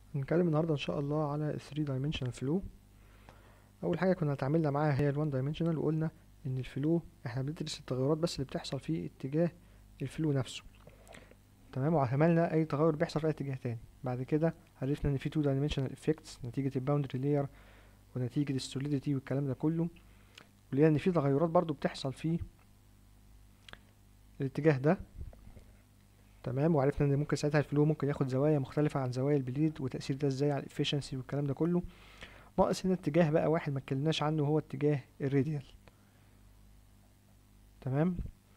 هنتكلم النهارده ان شاء الله على ال 3 dimensional flow اول حاجه كنا اتعاملنا معاها هي ال 1 dimensional وقلنا ان الفلو احنا بندرس التغيرات بس اللي بتحصل في اتجاه الفلو نفسه تمام وعملنا اي تغير بيحصل في اي اتجاه تاني بعد كده عرفنا ان في 2 dimensional effects نتيجه الباوندري لاير ونتيجه السوليديتي والكلام ده كله ولقينا ان في تغيرات برضو بتحصل في الاتجاه ده تمام وعرفنا ان ممكن ساعتها الفلو ممكن ياخد زوايا مختلفة عن زوايا البليد وتأثير ده ازاي على الافشنسي والكلام ده كله ناقص هنا اتجاه بقى واحد ما اتكلمناش عنه هو اتجاه الراديال تمام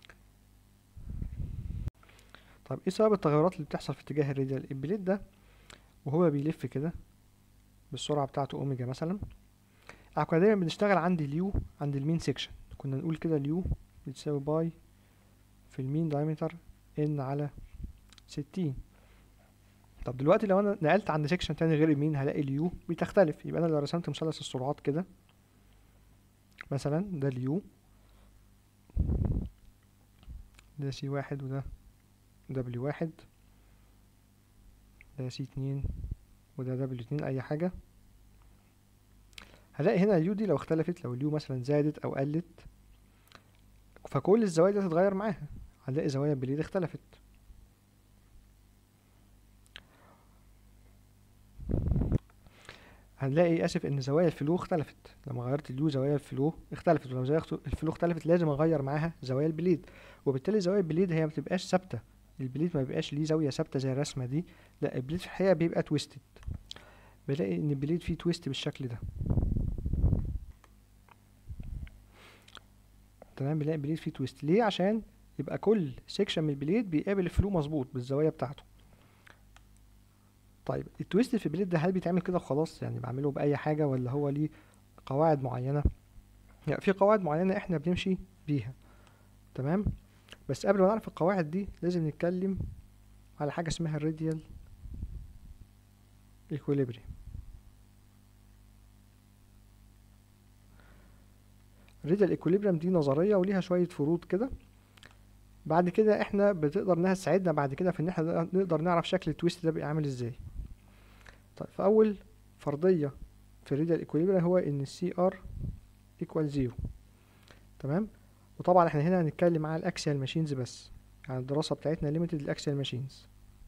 طب ايه سبب التغيرات اللي بتحصل في اتجاه الراديال البليد ده وهو بيلف كده بالسرعة بتاعته اوميجا مثلا احنا كنا دايما بنشتغل عند اليو عند المين سيكشن كنا نقول كده اليو بتساوي باي في المين دايمتر ان على ستين طب دلوقتي لو انا نقلت عند سيكشن تاني غير المين هلاقي اليو بتختلف يبقى انا لو رسمت مثلث السرعات كده مثلا ده اليو ده سي واحد وده دبليو واحد ده سي اتنين وده دبليو اتنين اي حاجة هلاقي هنا اليو دي لو اختلفت لو اليو مثلا زادت او قلت فكل الزوايا دي هتتغير معاها هنلاقي زوايا البليد اختلفت هنلاقي اسف ان زوايا الفلو اختلفت لما غيرت اليو زوايا الفلو اختلفت ولما زوايا الفلو اختلفت لازم اغير معاها زوايا البليد وبالتالي زوايا البليد هي ما بتبقاش ثابته البليد ما بيبقاش ليه زاويه ثابته زي الرسمه دي لا البليد في الحقيقه بيبقى تويستد بلاقي ان البليد فيه تويست بالشكل ده تمام بنلاقي البليد فيه تويست ليه عشان يبقى كل سيكشن من البليد بيقابل الفلو مظبوط بالزوايا بتاعته طيب التويست في البليد ده هل بيتعمل كده وخلاص يعني بعمله بأي حاجة ولا هو ليه قواعد معينة يعني في قواعد معينة احنا بنمشي بيها تمام بس قبل ما نعرف القواعد دي لازم نتكلم على حاجة اسمها الراديال equilibrium الراديال equilibrium دي نظرية وليها شوية فروض كده بعد كده احنا بتقدر انها تساعدنا بعد كده في ان احنا نقدر نعرف شكل التويست ده بيبقى عامل ازاي طيب فاول فرضيه في الريديال ايكويليبريم هو ان السي ار ايكوال زيرو تمام وطبعا احنا هنا هنتكلم على الاكسيال ماشينز بس يعني الدراسه بتاعتنا ليميتد للاكسيال ماشينز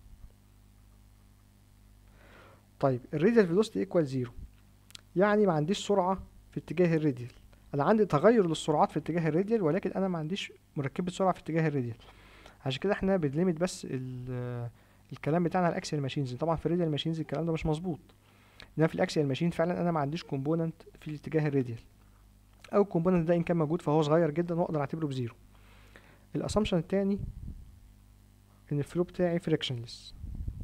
طيب الريديال فيلوسيتي ايكوال زيرو يعني ما عنديش سرعه في اتجاه الراديال انا عندي تغير للسرعات في اتجاه الراديال ولكن انا ما عنديش مركبه سرعه في اتجاه الراديال عشان كده احنا بنليمت بس الكلام بتاعنا على الاكسيال ماشينز طبعا في الراديال ماشينز الكلام ده مش مظبوط انما في الاكسيال ماشين فعلا انا ما عنديش كومبوننت في الاتجاه الراديال او الكومبوننت ده ان كان موجود فهو صغير جدا واقدر اعتبره بزيرو الاسامبشن التاني ان الفلو بتاعي فريكشنلess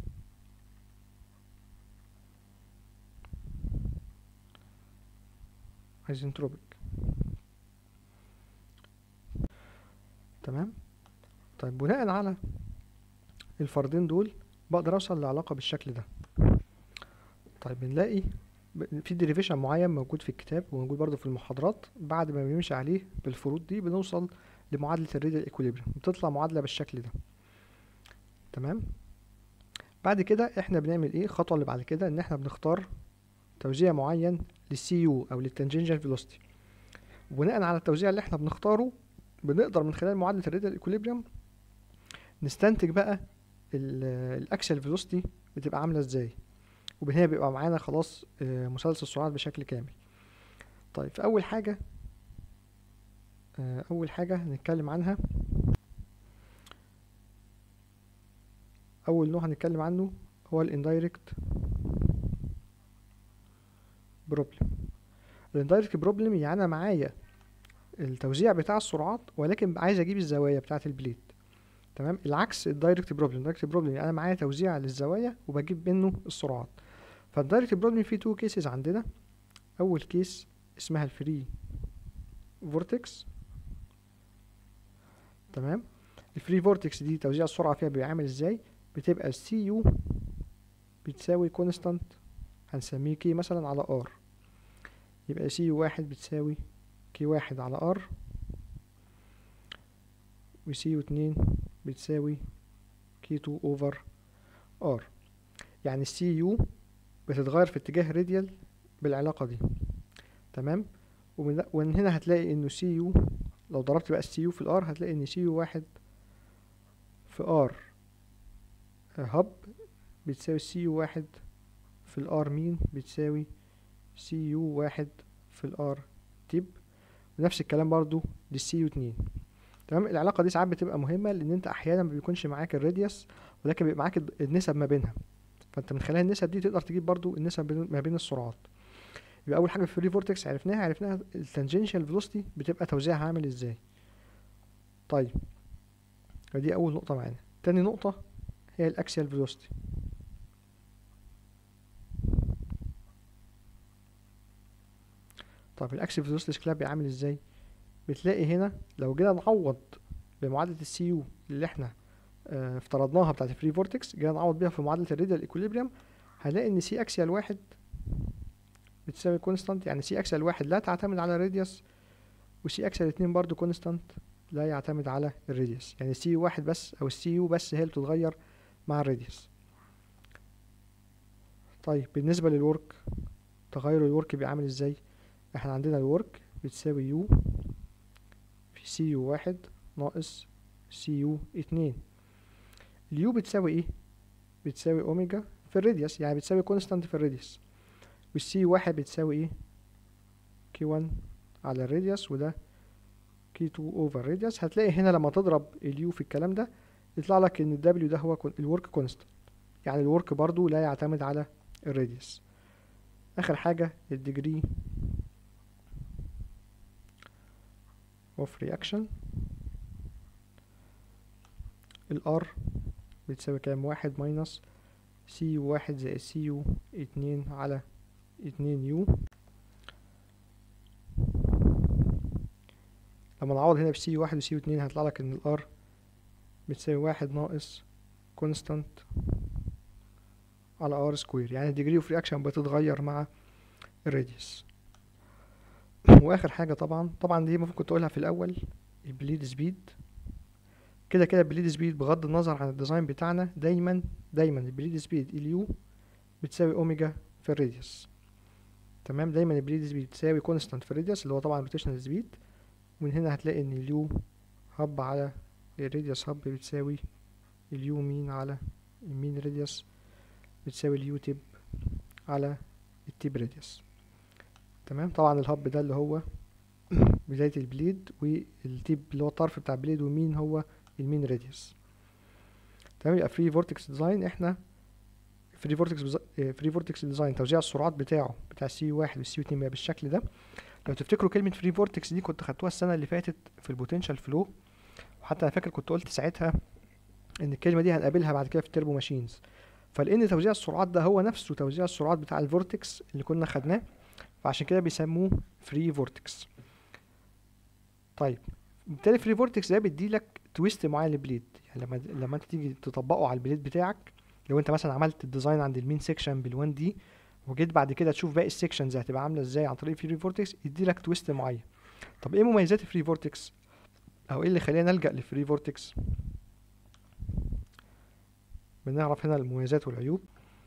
ايزنتروبيك تمام طيب بناء على الفردين دول بقدر اوصل لعلاقة بالشكل ده طيب بنلاقي في ديريفيشن معين موجود في الكتاب وموجود برضو في المحاضرات بعد ما بنمشي عليه بالفروض دي بنوصل لمعادلة الريديال ايكوليبريم بتطلع معادلة بالشكل ده تمام بعد كده احنا بنعمل ايه الخطوة اللي بعد كده ان احنا بنختار توزيع معين للسي يو او للتانجنشال فيلوسيتي وبناء على التوزيع اللي احنا بنختاره بنقدر من خلال معادلة الريديال ايكوليبريم نستنتج بقى الاكسل فيلوسيتي بتبقى عامله ازاي وهنا بيبقى معانا خلاص مثلث السرعات بشكل كامل طيب فاول حاجه اول حاجه هنتكلم عنها اول نوع هنتكلم عنه هو الاندايركت بروبلم الاندايركت بروبلم يعني انا معايا التوزيع بتاع السرعات ولكن عايز اجيب الزوايا بتاعه البليد تمام العكس الدايركت بروبلم الدايركت بروبلم يعني انا معايا توزيع للزوايا وبجيب منه السرعات فالدايركت بروبلم فيه تو كيسز عندنا اول كيس اسمها الفري فورتكس تمام الفري فورتكس دي توزيع السرعه فيها بيبقى عامل ازاي بتبقى السي يو بتساوي كونستانت هنسميه كي مثلا على ار يبقى سي يو واحد بتساوي كي واحد على ار وسي يو اتنين بتساوي كي 2 اوفر ار يعني السي يو بتتغير في اتجاه راديال بالعلاقة دي تمام ومن, ومن هنا هتلاقي انه سي يو لو ضربت بقى السي يو في الار هتلاقي ان سي يو واحد في ار هب بتساوي سي يو واحد في الار مين بتساوي سي يو واحد في الار تيب ونفس الكلام برضو للسي يو اتنين تمام العلاقة دي ساعات بتبقى مهمة لأن أنت أحيانا ما بيكونش معاك الراديوس ولكن بيبقى معاك النسب ما بينها فأنت من خلال النسب دي تقدر تجيب برضو النسب ما بين السرعات يبقى أول حاجة في الفري فورتكس عرفناها عرفناها التانجنشال فيلوسيتي بتبقى توزيعها عامل ازاي طيب دي أول نقطة معانا تاني نقطة هي الأكسيال فيلوسيتي طب الاكسيال فيلوسيتي شكلها بيبقى عامل ازاي بتلاقي هنا لو جينا نعوض بمعادلة السي يو اللي احنا اه افترضناها بتاعت الفري فورتكس جينا نعوض بيها في معادلة الريديال ايكوليبريم هنلاقي ان سي اكسيال واحد بتساوي كونستانت يعني سي اكسيال واحد لا تعتمد على الراديوس وسي اكسيال اتنين برضو كونستانت لا يعتمد على الراديوس يعني سي واحد بس او السي يو بس هي اللي بتتغير مع الراديوس طيب بالنسبة للورك تغير الورك بيعمل ازاي احنا عندنا الورك بتساوي يو في سي يو واحد ناقص سي يو اتنين اليو بتساوي ايه بتساوي اوميجا في الراديوس يعني بتساوي كونستانت في الراديوس والسي واحد بتساوي ايه كي 1 على الراديوس وده كي 2 اوفر راديوس هتلاقي هنا لما تضرب اليو في الكلام ده يطلع لك ان الدبليو ده هو الورك كونستانت يعني الورك برضو لا يعتمد على الراديوس اخر حاجة الديجري اوف رياكشن الار بتساوي كام واحد ماينس سي يو واحد زائد سي يو اتنين على اتنين يو لما نعوض هنا بسي واحد وسي اتنين هيطلع لك ان الار بتساوي واحد ناقص كونستانت على ار سكوير يعني الديجري اوف رياكشن بتتغير مع الراديوس واخر حاجه طبعا طبعا دي المفروض كنت اقولها في الاول البليد سبيد كده كده البليد سبيد بغض النظر عن الديزاين بتاعنا دايما دايما البليد سبيد اليو بتساوي اوميجا في الراديوس تمام دايما البليد سبيد بتساوي كونستانت في الراديوس اللي هو طبعا روتيشنال سبيد ومن هنا هتلاقي ان اليو هب على الراديوس هب بتساوي اليو مين على المين راديوس بتساوي اليو تيب على التيب راديوس تمام طبعا الهب ده اللي هو بداية البليد والتيب اللي هو الطرف بتاع البليد ومين هو المين راديوس تمام يبقى فري فورتكس ديزاين احنا فري فورتكس بز... فري فورتكس ديزاين توزيع السرعات بتاعه بتاع سي واحد والسي اتنين بقى بالشكل ده لو تفتكروا كلمة فري فورتكس دي كنت خدتوها السنة اللي فاتت في البوتنشال فلو وحتى انا فاكر كنت قلت ساعتها ان الكلمة دي هنقابلها بعد كده في التربو ماشينز فلان توزيع السرعات ده هو نفسه توزيع السرعات بتاع الفورتكس اللي كنا خدناه فعشان كده بيسموه فري فورتكس طيب بالتالي فري فورتكس ده بيديلك تويست معين للبليد يعني لما لما انت تيجي تطبقه على البليد بتاعك لو انت مثلا عملت الديزاين عند المين سيكشن بال1 دي وجيت بعد كده تشوف باقي السيكشنز هتبقى عامله ازاي عن طريق فري فورتكس يديلك تويست معين طب ايه مميزات الفري فورتكس او ايه اللي خلينا نلجا للفري فورتكس بنعرف هنا المميزات والعيوب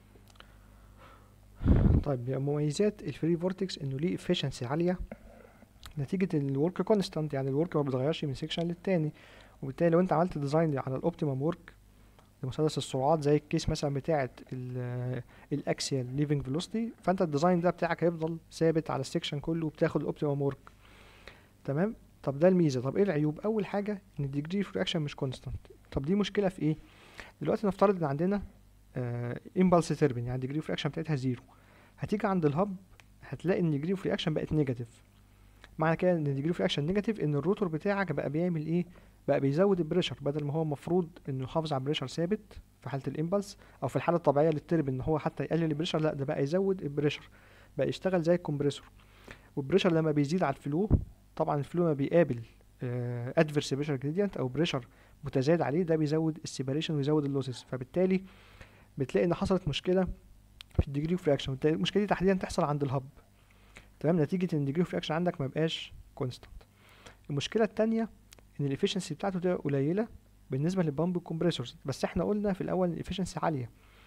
طيب مميزات الفري فورتكس انه ليه efficiency عاليه نتيجة ان الورك كونستانت يعني الورك ما بيتغيرش من سيكشن للتاني وبالتالي لو انت عملت ديزاين على الاوبتيمم ورك لمثلث السرعات زي الكيس مثلا بتاعة الاكسيال ليفنج فيلوسيتي فانت الديزاين ده بتاعك هيفضل ثابت على السيكشن كله وبتاخد الاوبتيمم ورك تمام طب ده الميزة طب ايه العيوب اول حاجة ان الديجري اوف رياكشن مش كونستانت طب دي مشكلة في ايه دلوقتي نفترض ان عندنا امبالس تربين يعني الديجري اوف رياكشن بتاعتها زيرو هتيجي عند الهب هتلاقي ان الديجري اوف رياكشن بقت نيجاتيف معنى كده ان الديجري اوف رياكشن نيجاتيف ان الروتور بتاعك بقى بيعمل ايه بقى بيزود البريشر بدل ما هو المفروض انه يحافظ على البريشر ثابت في حاله الامبلس او في الحاله الطبيعيه للترب ان هو حتى يقلل البريشر لا ده بقى يزود البريشر بقى يشتغل زي الكمبريسور والبريشر لما بيزيد على الفلو طبعا الفلو ما بيقابل ادفيرس بريشر جريدينت او بريشر متزايد عليه ده بيزود السيبريشن ويزود اللوسز فبالتالي بتلاقي ان حصلت مشكله في الديجري اوف رياكشن المشكله دي تحديدا تحصل عند الهب تمام نتيجه ان الديجري اوف رياكشن عندك ما بقاش كونستانت المشكله الثانيه ان الافشنسي بتاعته تبقى قليله بالنسبه للبامب كومبريسورز بس احنا قلنا في الاول ان الافشنسي عاليه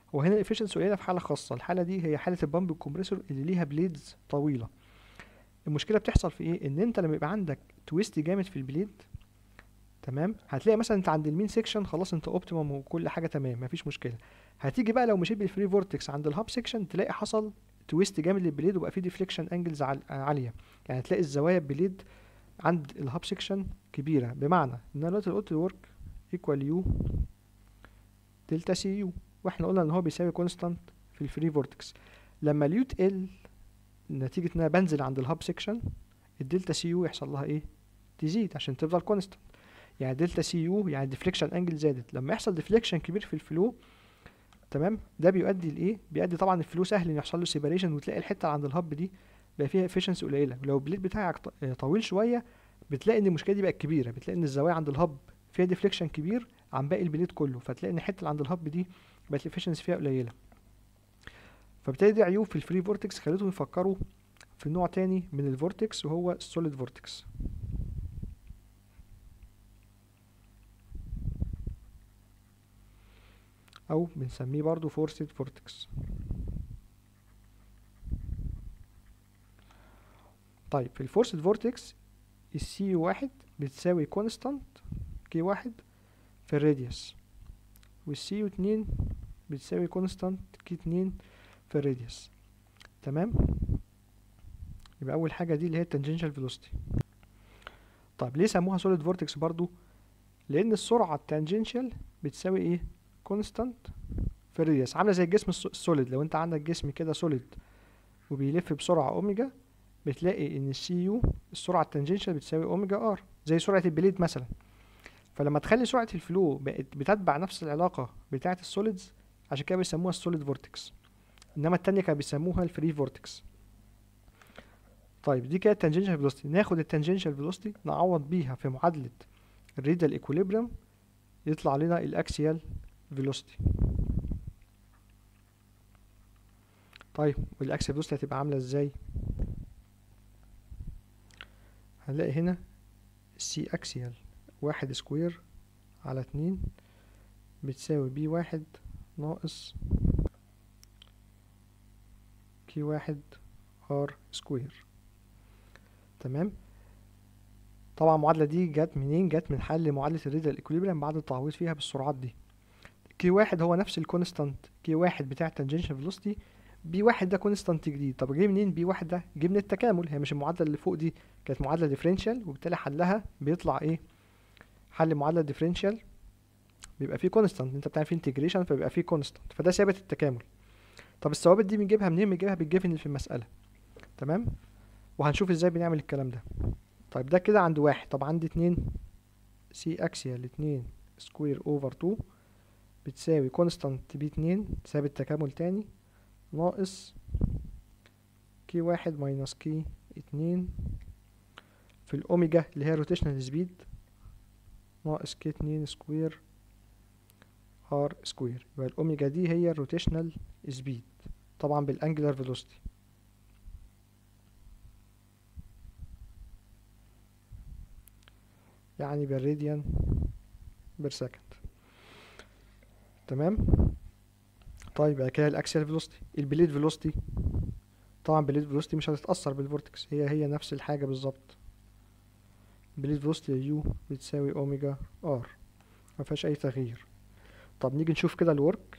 هو هنا الافشنسي قليله في حاله خاصه الحاله دي هي حاله البامب الكمبريسور اللي ليها بليدز طويله المشكله بتحصل في ايه ان انت لما يبقى عندك تويست جامد في البليد تمام هتلاقي مثلا انت عند المين سيكشن خلاص انت اوبتيمم وكل حاجه تمام مفيش مشكله هتيجي بقى لو مشيت بالفري فورتكس عند الهاب سيكشن تلاقي حصل تويست جامد للبليد وبقى فيه ديفليكشن انجلز عاليه يعني تلاقي الزوايا البليد عند الهاب سيكشن كبيره بمعنى ان انا دلوقتي قلت الورك ايكوال يو دلتا سي يو واحنا قلنا ان هو بيساوي كونستانت في الفري فورتكس لما اليو تقل نتيجه ان انا بنزل عند الهاب سيكشن الدلتا سي يو يحصل لها ايه تزيد عشان تفضل كونستانت يعني دلتا سي يو يعني ديفليكشن انجل زادت لما يحصل ديفليكشن كبير في الفلو تمام ده بيؤدي لايه بيؤدي طبعا الفلو سهل ان يحصل له سيبريشن وتلاقي الحته اللي عند الهب دي بقى فيها افشنسي قليله ولو البليد بتاعك طويل شويه بتلاقي ان المشكله دي بقت كبيره بتلاقي ان الزوايا عند الهب فيها ديفليكشن كبير عن باقي البليد كله فتلاقي ان الحته اللي عند الهب دي بقت الافشنسي فيها قليله فبالتالي دي عيوب في الفري فورتكس خلتهم يفكروا في نوع تاني من الفورتكس وهو السوليد فورتكس او بنسميه برضو فورسد فورتكس طيب في الفورسد فورتكس السي واحد بتساوي كونستانت كي واحد في الراديوس والسي اتنين بتساوي كونستانت كي اتنين في الراديوس تمام يبقى اول حاجه دي اللي هي التانجنشال فيلوسيتي طيب ليه سموها سوليد فورتكس برضو لان السرعه التانجنشال بتساوي ايه كونستانت في الراديوس عامله زي الجسم السوليد لو انت عندك جسم كده سوليد وبيلف بسرعه اوميجا بتلاقي ان السي يو السرعه التانجنشال بتساوي اوميجا ار زي سرعه البليد مثلا فلما تخلي سرعه الفلو بقت بتتبع نفس العلاقه بتاعه السوليدز عشان كده بيسموها السوليد فورتكس انما التانية كانوا بيسموها الفري فورتكس طيب دي كانت تانجنشال فيلوسيتي ناخد التانجنشال فيلوسيتي نعوض بيها في معادله الريدال ايكوليبريم يطلع لنا الاكسيال فيلوسيتي طيب والاكسيال فيلوسيتي هتبقى عامله ازاي هنلاقي هنا سي اكسيال واحد سكوير على اتنين بتساوي بي واحد ناقص كي واحد ار سكوير تمام طبعا المعادله دي جت منين جت من حل معادله الريدال ايكوليبريم بعد التعويض فيها بالسرعات دي كي واحد هو نفس الكونستانت كي واحد بتاع التانجنشال فيلوسيتي بي واحد ده كونستانت جديد طب جه منين بي واحد ده جه من التكامل هي مش المعادله اللي فوق دي كانت معادله ديفرنشال وبالتالي حلها بيطلع ايه حل معادله ديفرنشال بيبقى فيه كونستانت انت بتعمل فيه انتجريشن فبيبقى فيه كونستانت فده ثابت التكامل طب الثوابت دي بنجيبها منين بنجيبها بالجيفن اللي في المساله تمام وهنشوف ازاي بنعمل الكلام ده طيب ده كده عند واحد طب عندي اتنين سي اكسيال اتنين سكوير اوفر تو بتساوي كونستانت بي اتنين ثابت تكامل تاني ناقص كي واحد ماينس كي اتنين في الأوميجا اللي هي روتيشنال سبيد ناقص كي اتنين سكوير ار سكوير يبقى الأوميجا دي هي الروتيشنال سبيد طبعا بالأنجلر فيلوسيتي يعني بالراديان بير سكند تمام طيب بعد كده الاكسيال فيلوسيتي البليد فيلوسيتي طبعا بليد فيلوسيتي مش هتتأثر بالفورتكس هي هي نفس الحاجة بالظبط بليد فيلوسيتي يو بتساوي اوميجا ار مفيهاش اي تغيير طب نيجي نشوف كده الورك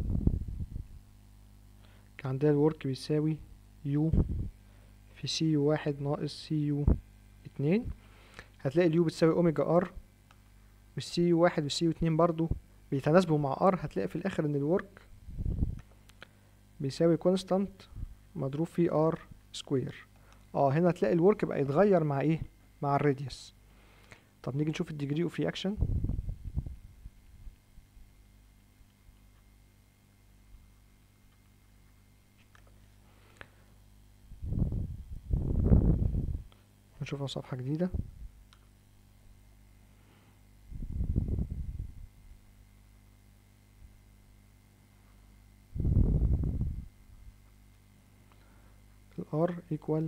كان عندنا الورك بيساوي يو في سي يو واحد ناقص سي يو اتنين هتلاقي اليو بتساوي اوميجا ار والسي يو واحد والسي يو اتنين برضو بيتناسبوا مع ار هتلاقي في الاخر ان الورك بيساوي كونستانت مضروب في ار سكوير اه هنا هتلاقي الورك بقى يتغير مع ايه مع الراديوس طب نيجي نشوف الديجري اوف رياكشن نشوفها صفحة جديدة R equal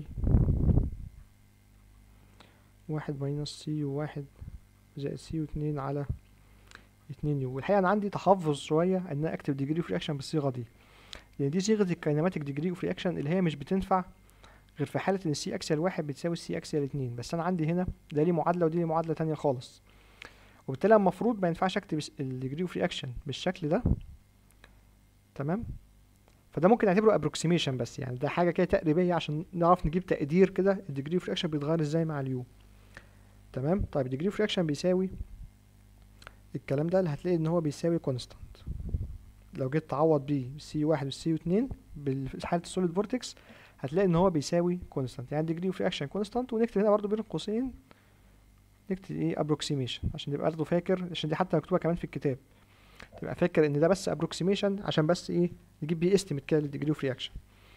واحد ماينس سي واحد زائد سي اتنين على 2 يو والحقيقه انا عندي تحفظ شويه ان انا اكتب ديجري اوف رياكشن بالصيغه دي لان دي صيغه الكاينماتيك ديجري اوف رياكشن اللي هي مش بتنفع غير في حاله ان السي اكسل واحد بتساوي السي اكسل اتنين بس انا عندي هنا ده ليه معادله ودي ليه معادله تانية خالص وبالتالي المفروض ما ينفعش اكتب الديجري اوف رياكشن بالشكل ده تمام فده ممكن نعتبره ابروكسيميشن بس يعني ده حاجه كده تقريبيه عشان نعرف نجيب تقدير كده الديجري اوف رياكشن بيتغير ازاي مع اليو تمام طيب الديجري اوف رياكشن بيساوي الكلام ده اللي هتلاقي ان هو بيساوي كونستانت لو جيت تعوض بيه سي واحد وسي اتنين بالحالة السوليد فورتكس هتلاقي ان هو بيساوي كونستانت يعني ديجري اوف رياكشن كونستانت ونكتب هنا برضو بين قوسين نكتب ايه ابروكسيميشن عشان تبقى برضه فاكر عشان دي حتى مكتوبه كمان في الكتاب تبقى فاكر ان ده بس ابروكسيميشن عشان بس ايه نجيب بيه استيميت كده للديجري اوف رياكشن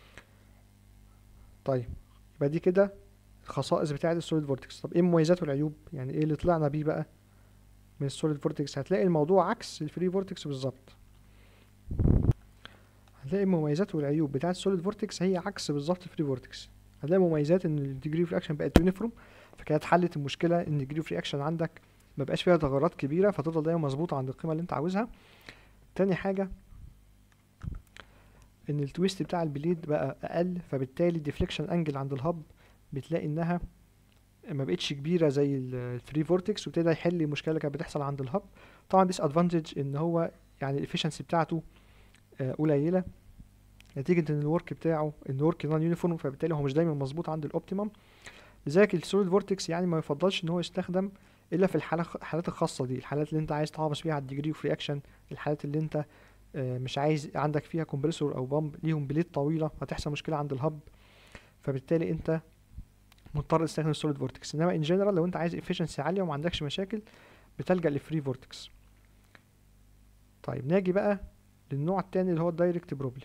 طيب يبقى دي كده الخصائص بتاعه السوليد فورتكس طب ايه المميزات والعيوب يعني ايه اللي طلعنا بيه بقى من السوليد فورتكس هتلاقي الموضوع عكس الفري فورتكس بالظبط هتلاقي المميزات والعيوب بتاعه السوليد فورتكس هي عكس بالظبط الفري فورتكس هتلاقي مميزات ان الديجري اوف رياكشن بقت يونيفورم فكده اتحلت المشكله ان الديجري اوف رياكشن عندك ما بقاش فيها تغيرات كبيره فتفضل دايما مظبوطه عند القيمه اللي انت عاوزها تاني حاجه ان التويست بتاع البليد بقى اقل فبالتالي الديفليكشن انجل عند الهب بتلاقي انها ما بقتش كبيره زي الفري فورتكس وابتدى يحل المشكله اللي كانت بتحصل عند الهب طبعا ديس ادفانتج ان هو يعني الافشنسي بتاعته آه قليله نتيجه ان الورك بتاعه ان الورك نون يونيفورم فبالتالي هو مش دايما مظبوط عند الاوبتيمم لذلك السوليد فورتكس يعني ما يفضلش ان هو يستخدم الا في الحالة الحالات الخاصه دي الحالات اللي انت عايز تحافظ فيها على الديجري اوف رياكشن الحالات اللي انت آه مش عايز عندك فيها كومبريسور او بامب ليهم بليد طويله هتحصل مشكله عند الهب فبالتالي انت مضطر تستخدم السوليد فورتكس انما ان جنرال لو انت عايز افشنسي عاليه وما عندكش مشاكل بتلجا للفري فورتكس طيب ناجي بقى للنوع التاني اللي هو الدايركت بروبلم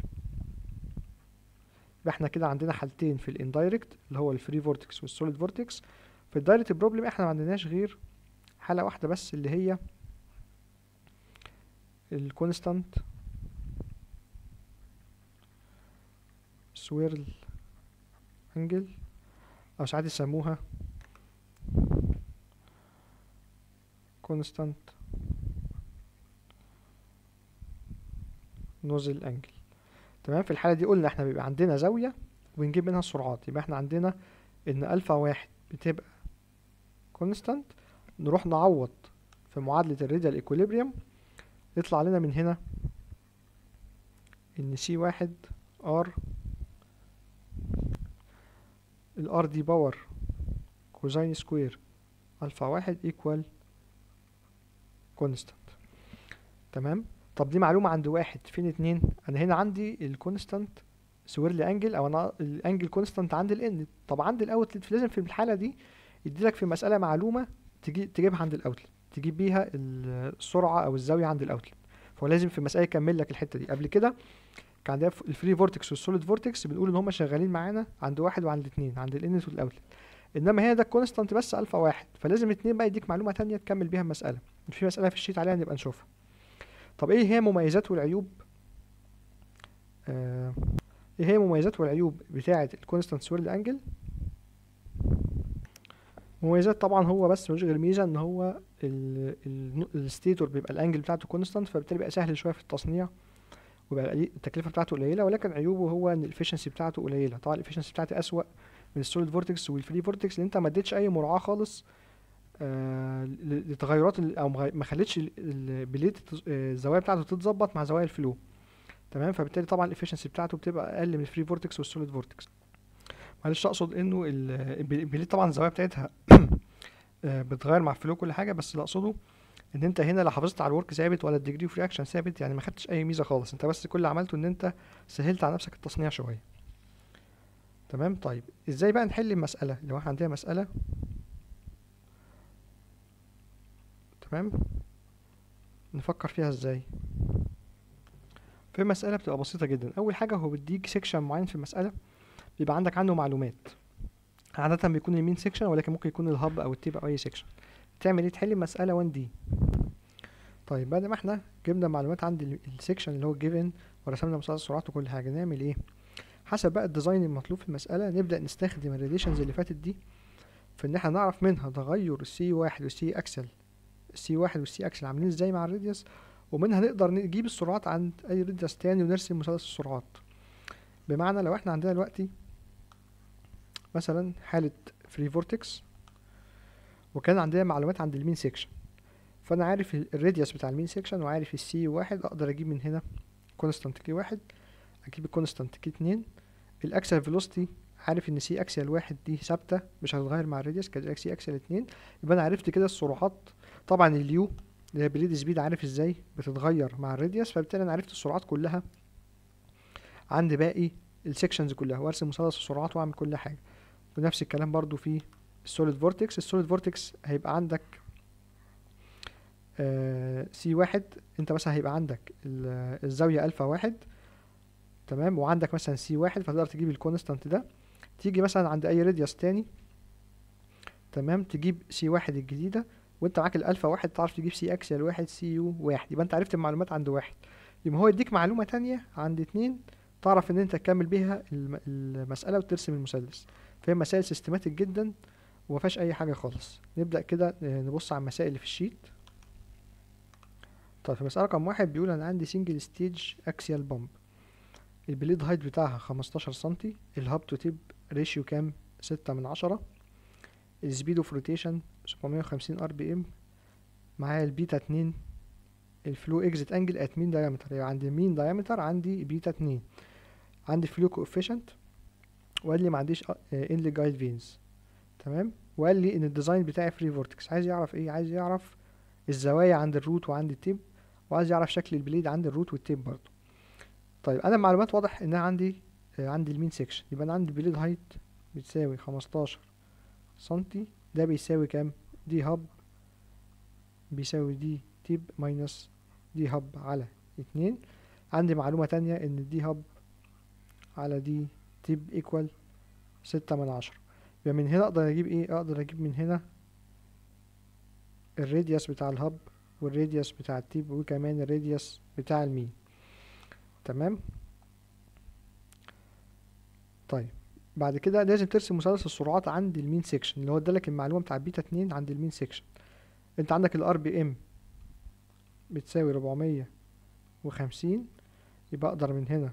يبقى احنا كده عندنا حالتين في الاندايركت اللي هو الفري فورتكس والسوليد فورتكس في الدايركت بروبلم احنا ما عندناش غير حاله واحده بس اللي هي الكونستانت سويرل انجل او ساعات يسموها كونستانت نوزل انجل تمام في الحاله دي قلنا احنا بيبقى عندنا زاويه وبنجيب منها السرعات يبقى احنا عندنا ان الفا واحد بتبقى كونستانت نروح نعوض في معادله الريديال ايكوليبريم يطلع لنا من هنا ان سي واحد ار الار دي باور كوزين سكوير الفا واحد ايكوال كونستانت تمام طب دي معلومة عند واحد فين اتنين انا هنا عندي الكونستانت سويرلي انجل او انا الانجل كونستانت عند الان طب عند الاوتلت لازم في الحالة دي يديلك في مسألة معلومة تجي تجيبها عند الاوتلت تجيب بيها السرعة او الزاوية عند الاوتلت فهو لازم في المسألة يكمل لك الحتة دي قبل كده كان عندنا الفري فورتكس والسوليد فورتكس بنقول ان هم شغالين معانا عند واحد وعند اتنين عند الانت والاوتلت انما هنا ده الكونستانت بس الفا واحد فلازم اتنين بقى يديك معلومه تانية تكمل بيها المساله في مساله في الشيت عليها نبقى نشوفها طب ايه هي مميزات والعيوب آه ايه هي مميزات والعيوب بتاعه الكونستانت سويرل انجل مميزات طبعا هو بس مش غير ميزه ان هو الستيتور بيبقى الانجل بتاعته كونستانت فبالتالي بيبقى سهل شويه في التصنيع ويبقى التكلفه بتاعته قليله ولكن عيوبه هو ان الافشنسي بتاعته قليله طبعا الافشنسي بتاعتي اسوأ من السوليد فورتكس والفري فورتكس اللي انت ما اديتش اي مراعاه خالص آه لتغيرات او ما خليتش البليت الزوايا بتاعته تتظبط مع زوايا الفلو تمام فبالتالي طبعا الافشنسي بتاعته بتبقى اقل من الفري فورتكس والسوليد فورتكس معلش اقصد انه البليت طبعا الزوايا بتاعتها آه بتغير مع الفلو كل حاجه بس اللي اقصده ان انت هنا لا حافظت على الورك ثابت ولا الديجري اوف رياكشن ثابت يعني ما خدتش اي ميزه خالص انت بس كل اللي عملته ان انت سهلت على نفسك التصنيع شويه تمام طيب ازاي بقى نحل المساله لو احنا عندنا مساله تمام نفكر فيها ازاي في مسألة بتبقى بسيطة جدا أول حاجة هو بيديك سيكشن معين في المسألة بيبقى عندك عنه معلومات عادة بيكون المين سيكشن ولكن ممكن يكون الهب أو التيب أو أي سيكشن تعمل ايه تحل المسألة 1 دي طيب بعد ما احنا جبنا معلومات عند السيكشن اللي هو الجيفن ورسمنا مسألة السرعات وكل حاجة نعمل ايه حسب بقى الديزاين المطلوب في المسألة نبدأ نستخدم الريليشنز اللي فاتت دي في ان احنا نعرف منها تغير السي واحد والسي اكسل السي واحد والسي اكسل عاملين ازاي مع الراديوس ومنها نقدر نجيب السرعات عند اي راديوس تاني ونرسم مثلث السرعات بمعنى لو احنا عندنا دلوقتي مثلا حالة فري فورتكس وكان عندنا معلومات عند المين سيكشن فانا عارف ال- الراديوس بتاع المين سيكشن وعارف السي واحد اقدر اجيب من هنا كونستانت كي واحد اجيب الكونستانت كي اتنين الاكسل فيلوسيتي عارف ان سي اكسل واحد دي ثابته مش هتتغير مع الراديوس كذلك سي اكسل اتنين يبقى انا عرفت كده السرعات طبعا اليو اللي هي بليد سبيد عارف ازاي بتتغير مع الراديوس فبالتالي انا عرفت السرعات كلها عند باقي السكشنز كلها وارسم مثلث السرعات واعمل كل حاجه ونفس الكلام برضو في السوليد فورتكس السوليد فورتكس هيبقى عندك سي واحد انت مثلا هيبقى عندك ال- الزاويه الفا واحد تمام وعندك مثلا سي واحد فتقدر تجيب الكونستانت ده تيجي مثلا عند اي راديوس تاني تمام تجيب سي واحد الجديده وانت معاك الالفا واحد تعرف تجيب سي اكسل واحد سي يو واحد يبقى انت عرفت المعلومات عند واحد يبقى هو يديك معلومه تانية عند اتنين تعرف ان انت تكمل بيها الم- المساله وترسم المثلث فهي مسائل سيستماتيك جدا ومفيهاش اي حاجه خالص نبدا كده آه، نبص على المسائل اللي في الشيت طيب في مسألة رقم واحد بيقول أنا عندي سنجل ستيج أكسيال بامب البليد هايت بتاعها خمستاشر سنتي الهاب تو تيب ريشيو كام ستة من عشرة السبيد اوف روتيشن سبعمية وخمسين ار بي ام معايا البيتا اتنين الفلو اكزيت انجل ات مين دايمتر يبقى عندي مين دايمتر عندي بيتا اتنين عندي فلو كوفيشنت وقال لي ما عنديش انلي جايد فينز تمام وقال لي ان الديزاين بتاعي فري فورتكس عايز يعرف ايه عايز يعرف الزوايا عند الروت وعند التيب وعايز يعرف شكل البليد عند الروت والتيب برضو طيب انا المعلومات واضح ان انا عندي آه، عندي المين سيكشن يبقى انا عندي بليد هايت بتساوي خمستاشر سنتي ده بيساوي كام دي هاب بيساوي دي تيب ماينس دي هاب على اتنين عندي معلومة تانية ان دي هاب على دي تيب ايكوال ستة من عشرة يبقى من هنا اقدر اجيب ايه اقدر اجيب من هنا الراديوس بتاع الهب والراديوس بتاع التيب وكمان الراديوس بتاع المين تمام طيب بعد كده لازم ترسم مثلث السرعات عند المين سيكشن اللي هو ادالك المعلومه بتاع بيتا اتنين عند المين سيكشن انت عندك الار بي ام بتساوي ربعمية وخمسين يبقى اقدر من هنا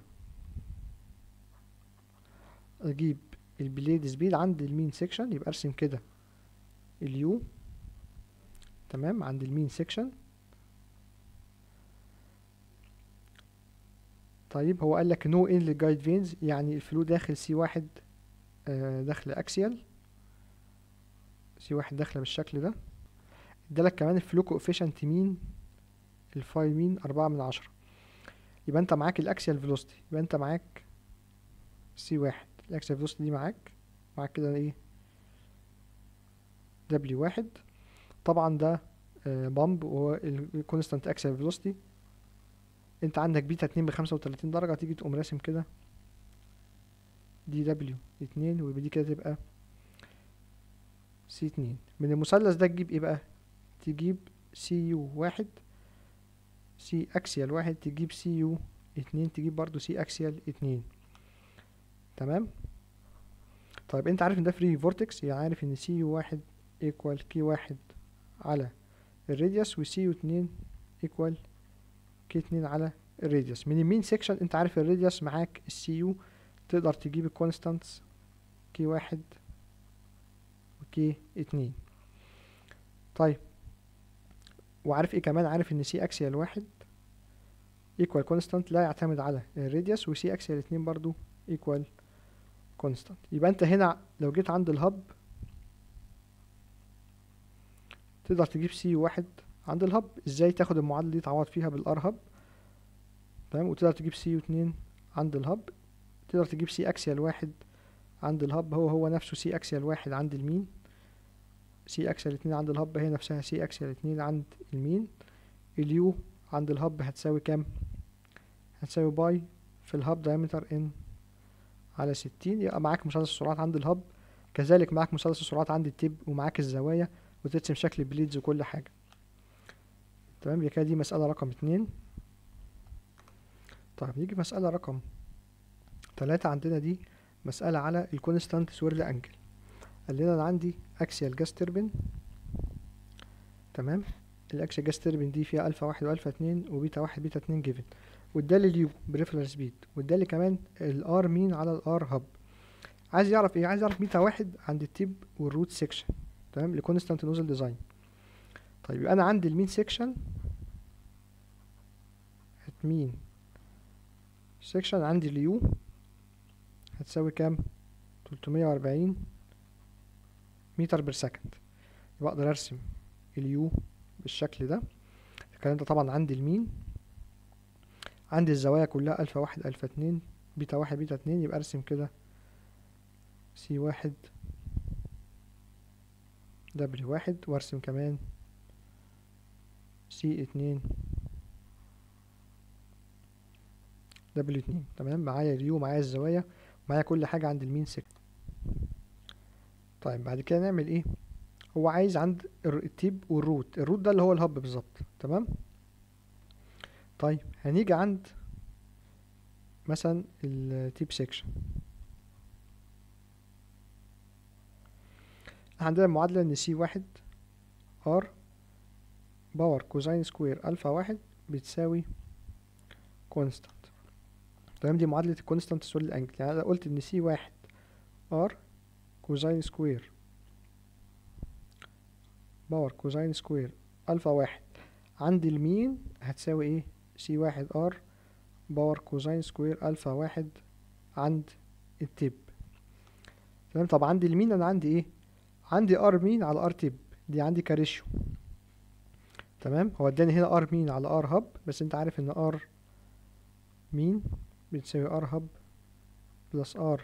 اجيب البليد سبيد عند المين سيكشن يبقى ارسم كده اليو تمام عند المين سيكشن طيب هو قال لك نو ان للجايد فينز يعني الفلو داخل سي واحد آه، داخل اكسيال سي واحد داخله بالشكل ده ادالك كمان الفلو كوفيشنت مين الفاي مين أربعة من عشرة يبقى انت معاك الاكسيال فيلوسيتي يبقى انت معاك سي واحد الاكسيال فيلوسيتي دي معاك معاك كده ايه دبليو واحد طبعا ده بامب وهو الكونستانت اكسل فيلوسيتي انت عندك بيتا اتنين بخمسة وتلاتين درجة تيجي تقوم راسم كده دي دبليو اتنين ويبقى دي كده تبقى سي اتنين من المثلث ده تجيب ايه بقى تجيب سي يو واحد سي اكسيال واحد تجيب سي يو اتنين تجيب برضو سي اكسيال اتنين تمام طيب انت عارف ان ده فري فورتكس يعني عارف ان سي يو واحد ايكوال كي واحد على الراديوس وسي يو اتنين ايكوال كي اتنين على الراديوس من المين سيكشن انت عارف الراديوس معاك السي يو تقدر تجيب الكونستانتس كي واحد وكي اتنين طيب وعارف ايه كمان عارف ان سي اكسيال واحد ايكوال كونستانت لا يعتمد على الراديوس وسي اكسيال اتنين برضو ايكوال كونستانت يبقى انت هنا لو جيت عند الهب تقدر تجيب سي واحد عند الهب ازاي تاخد المعادلة دي تعوض فيها بالار هب تمام وتقدر تجيب سي اتنين عند الهب تقدر تجيب سي اكسيال واحد عند الهب هو هو نفسه سي اكسيال واحد عند المين سي اكسيال اتنين عند الهب هي نفسها سي اكسيال اتنين عند المين اليو عند الهب هتساوي كام هتساوي باي في الهب دايمتر ان على ستين يبقى معاك مثلث السرعات عند الهب كذلك معاك مثلث السرعات عند التيب ومعاك الزوايا وترسم شكل البليدز وكل حاجة تمام يبقى كده دي مسألة رقم اتنين طيب نيجي مسألة رقم تلاتة عندنا دي مسألة على الكونستانت سويرل انجل قال لنا انا عندي اكسيال جاس تربين تمام الاكشن جاس تربين دي فيها الفا واحد والفا اتنين وبيتا واحد بيتا اتنين جيفن وادالي اليو بريفرال سبيد وادالي كمان الار مين على الار هاب عايز يعرف ايه عايز يعرف بيتا واحد عند التيب والروت سيكشن تمام لكونستانت نوزل ديزاين طيب يبقى انا عندي المين سيكشن مين سيكشن عندي اليو هتساوي كام 340 متر بير سكند يبقى اقدر ارسم اليو بالشكل ده الكلام ده طبعا عندي المين عندي الزوايا كلها الفا واحد الفا اتنين بيتا واحد بيتا اتنين يبقى ارسم كده سي واحد دبليو واحد وارسم كمان سي اتنين دبليو اتنين تمام معايا اليو معايا الزوايا معايا كل حاجة عند المين سيك طيب بعد كده نعمل ايه هو عايز عند الر- التيب والروت الروت ده اللي هو الهب بالظبط تمام طيب هنيجي عند مثلا التيب سيكشن عندنا معادلة ان سي واحد ار باور كوزين سكوير الفا واحد بتساوي كونستانت تمام دي معادلة الكونستانت سول الانجل يعني انا قلت ان سي واحد ار كوزين سكوير باور كوزين سكوير الفا واحد عند المين هتساوي ايه سي واحد ار باور كوزين سكوير الفا واحد عند التيب تمام طب عند المين انا عندي ايه عندي ار مين على ار تيب دي عندي كاريشيو تمام هو اداني هنا ار مين على ار هب بس انت عارف ان ار مين بتساوي ار هب بلس ار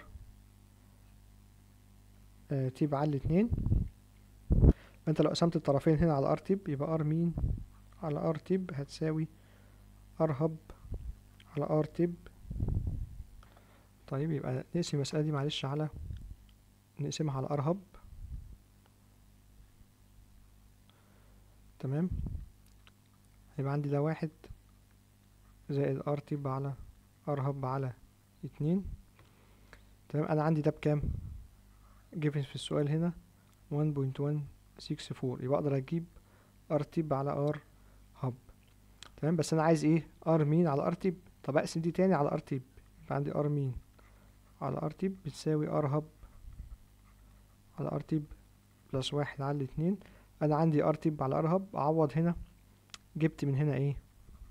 آه تيب على الاتنين فانت لو قسمت الطرفين هنا على ار تيب يبقى ار مين على ار تيب هتساوي ار هب على ار تيب طيب يبقى نقسم المسألة دي معلش على نقسمها على ار هب تمام هيبقى عندي ده واحد زائد ار تيب على ار هب على اتنين تمام انا عندي ده بكام جيفن في السؤال هنا 1.164 يبقى اقدر اجيب ار تيب على ار هب تمام بس انا عايز ايه ار مين على ار تيب طب اقسم دي تاني على ار تيب يبقى عندي ار مين على ار تيب بتساوي ار هب على ار تيب بلس واحد على اتنين انا عندي ار تيب على ار هب اعوض هنا جبت من هنا ايه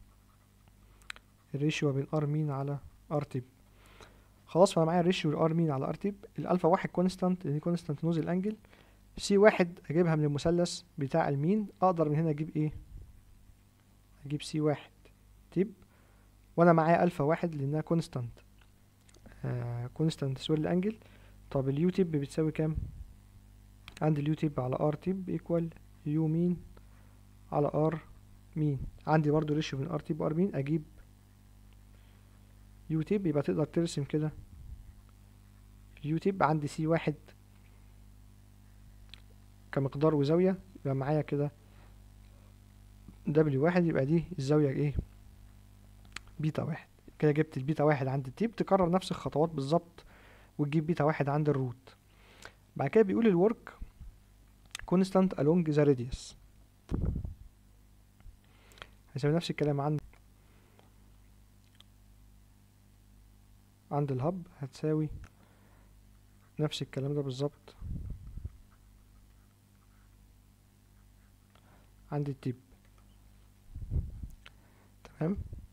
الريشيو بين ار مين على ار تيب خلاص فانا معايا الريشيو الار مين على ار تيب الالفا واحد كونستانت لان كونستانت نوزل انجل سي واحد اجيبها من المثلث بتاع المين اقدر من هنا اجيب ايه اجيب سي واحد تيب وانا معايا الفا واحد لانها كونستانت آه كونستانت سويل انجل طب اليو تيب بتساوي كام عندي اليو تيب على ار تيب ايكوال يو مين على ار مين عندي برضو ريشيو بين ار تيب وار مين اجيب يو تيب يبقى تقدر ترسم كده اليو تيب عندي سي واحد كمقدار وزاوية يبقى معايا كده دبليو واحد يبقى دي الزاوية ايه بيتا واحد كده جبت البيتا واحد عند التيب تكرر نفس الخطوات بالظبط وتجيب بيتا واحد عند الروت بعد كده بيقول الورك constant along the radius هيساوي نفس الكلام عند عند الهب هتساوي نفس الكلام ده بالظبط عند التيب تمام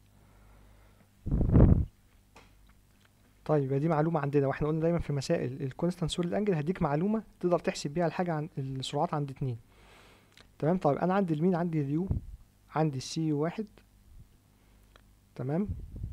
طيب يبقى دي معلومة عندنا واحنا قلنا دايما في مسائل الكونستانت سوليد انجل هديك معلومة تقدر تحسب بيها الحاجة عن السرعات عند اتنين تمام طيب انا عندي المين عندي اليو عندي السي واحد تمام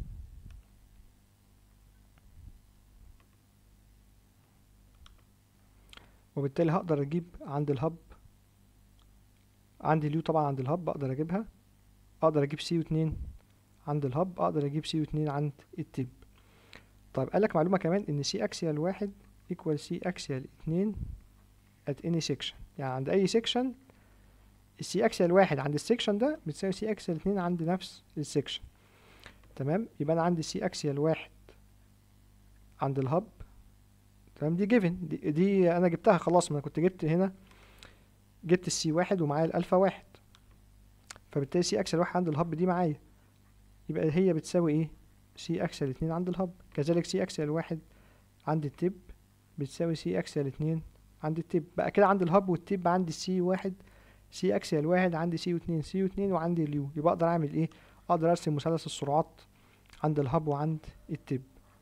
وبالتالي هقدر اجيب عند الهب عندي اليو طبعا عند الهب اقدر اجيبها اقدر اجيب سي واتنين عند الهب اقدر اجيب سي واتنين عند التيب طيب قالك معلومة كمان ان سي اكسيال واحد equal سي اكسيال اتنين at any section يعني عند اي section السي اكسيال واحد عند السكشن ده بتساوي سي اكسيال اتنين عند نفس السكشن تمام يبقى انا عندي سي اكسيال واحد عند الهب تمام دي جيفن دي, دي انا جبتها خلاص ما انا كنت جبت هنا جبت السي واحد ومعايا الالفا واحد فبالتالي سي اكسل واحد عند الهب دي معايا يبقى هي بتساوي ايه سي اكسل اتنين عند الهب كذلك سي اكسل واحد عند التب بتساوي سي اكسل اتنين عند التب بقى كده عند الهب والتب عندي سي واحد سي اكسل واحد عندي سي واتنين سي واتنين وعندي اليو يبقى اقدر اعمل ايه اقدر ارسم مثلث السرعات عند الهب وعند التب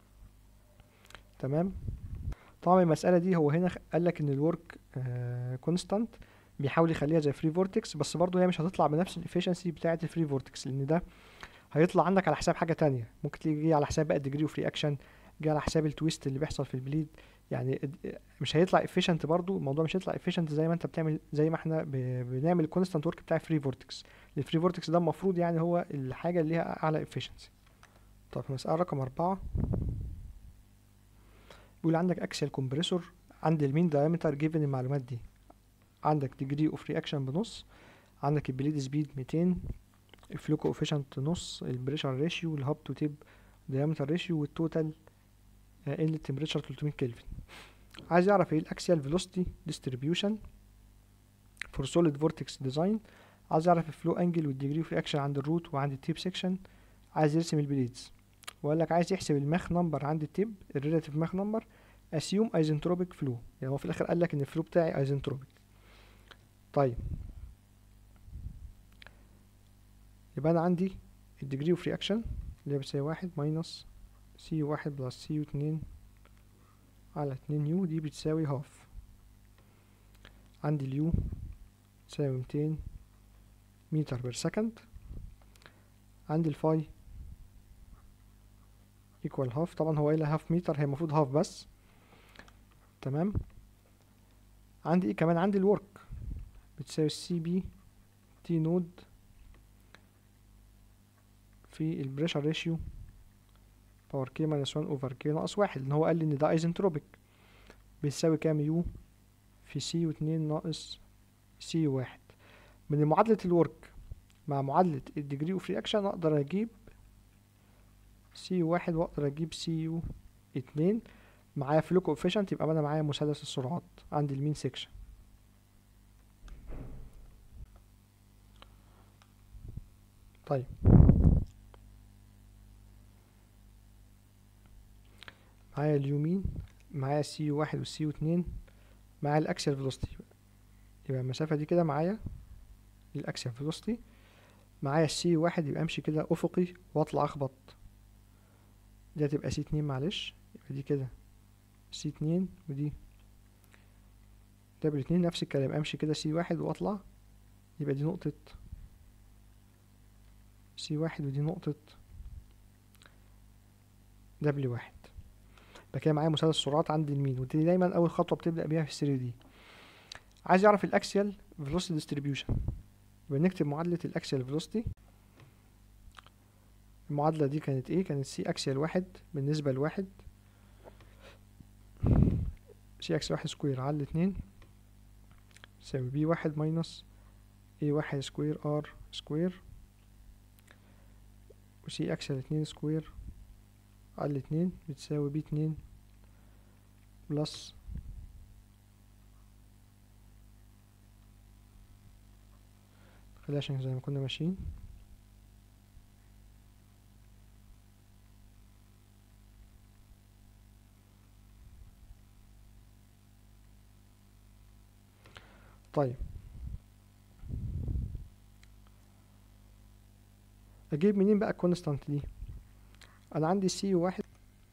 تمام طبعا المسألة دي هو هنا قال لك ان الورك كونستانت بيحاول يخليها زي فري فورتكس بس برضه هي مش هتطلع بنفس الافشنسي بتاعة الفري فورتكس لان ده هيطلع عندك على حساب حاجة تانية ممكن تيجي على حساب بقى الديجري اوف رياكشن جه على حساب التويست اللي بيحصل في البليد يعني مش هيطلع efficient برضو الموضوع مش هيطلع efficient زي ما انت بتعمل زي ما احنا ب- بنعمل الكونستانت ورك بتاع فري فورتكس الفري فورتكس ده المفروض يعني هو الحاجة اللي ليها أعلى efficiency طب مسألة رقم أربعة بيقول عندك اكسل كومبريسور عند المين دايمتر جيفن المعلومات دي عندك ديجري اوف رياكشن بنص عندك البليد سبيد 200 الفلو كوفيشنت نص البريشر ريشيو الهاب تو تيب diameter ريشيو والتوتال ان التمبريتشر 300 كلفن عايز يعرف ايه الاكسيال فيلوسيتي ديستريبيوشن فور سوليد فورتكس ديزاين عايز يعرف الفلو انجل والديجري اوف رياكشن عند الروت وعند التيب سيكشن عايز يرسم البليدز وقال لك عايز يحسب الماخ نمبر عند التيب الريلاتيف ماخ نمبر اسيوم ايزنتروبيك فلو يعني هو في الاخر قال لك ان الفلو بتاعي ايزنتروبيك طيب يبقى انا عندي الديجري اوف رياكشن اللي هي بتساوي واحد ماينس سي واحد بلس سي اتنين على اتنين يو دي بتساوي هاف عندي اليو تساوي ميتين متر بير سكند عندي الفاي equal half طبعا هو قايل هاف متر هي المفروض هاف بس تمام عندي ايه كمان عندي الورك بتساوي السي بي تي نود في البريشر ريشيو باور كي ماينس 1 اوفر كي ناقص واحد لان هو قال لي ان ده ايزنتروبيك بيساوي كام يو في سي واتنين ناقص سي واحد من معادلة الورك مع معادلة الديجري اوف رياكشن اقدر اجيب سي واحد واقدر اجيب سي يو اتنين معايا فلو كوفيشنت يبقى انا معايا مثلث السرعات عند المين سيكشن طيب معايا اليومين معايا السي واحد والسي اتنين معايا الاكسيال فيلوسيتي يبقى المسافة دي كده معايا الاكسيال فيلوسيتي معايا السي واحد يبقى امشي كده افقي واطلع اخبط دي هتبقى سي اتنين معلش يبقى دي كده سي اتنين ودي دبل اتنين نفس الكلام امشي كده سي واحد واطلع يبقى دي نقطة سي واحد ودي نقطة دبليو واحد يبقى كده معايا مثلث سرعات عند المين ودي دايما أول خطوة بتبدأ بيها في الثري دي عايز يعرف الأكسيال فيلوسيتي ديستريبيوشن يبقى نكتب معادلة الأكسيال فيلوسيتي المعادلة دي كانت ايه كانت سي أكسيال واحد بالنسبة لواحد سي أكسيال واحد سكوير على الاتنين يساوي بي واحد ماينس اي واحد سكوير ار سكوير وسي اكسل اتنين سكوير على الاتنين بتساوي بي اتنين بلس خليها عشان زي ما كنا ماشيين طيب اجيب منين بقى الكونستانت دي انا عندي سي واحد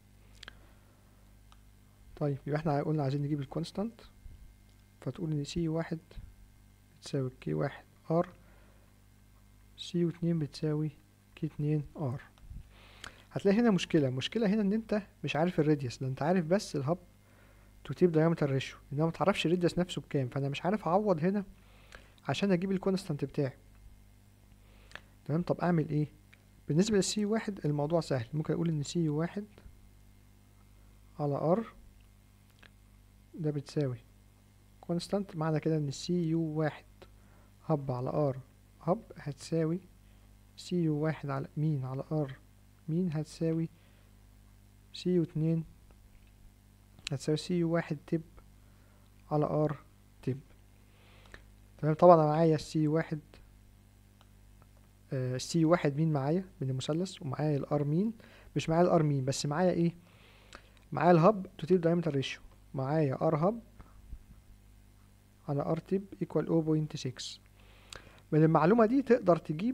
طيب يبقى احنا قلنا عايزين نجيب الكونستانت فتقول ان سي واحد بتساوي كي واحد ار سي واتنين بتساوي كي اتنين ار هتلاقي هنا مشكلة المشكلة هنا ان انت مش عارف الراديوس ده انت عارف بس الهب تو تيب دايمتر ريشيو انما متعرفش الراديوس نفسه بكام فانا مش عارف اعوض هنا عشان اجيب الكونستانت بتاعي تمام طب اعمل ايه بالنسبة للسي واحد الموضوع سهل ممكن اقول ان سي واحد على ار ده بتساوي كونستانت معنى كده ان سي يو واحد هب على ار هب هتساوي سي يو واحد على مين على ار مين هتساوي سي يو اتنين هتساوي سي يو واحد تب على ار تب تمام طبعا انا معايا السي واحد سي واحد مين معايا من المثلث ومعايا الار مين مش معايا الار مين بس معايا ايه معايا الهب تو تيب دايمتر ريشيو معايا ار هب على ار تيب ايكوال 0.6 من المعلومة دي تقدر تجيب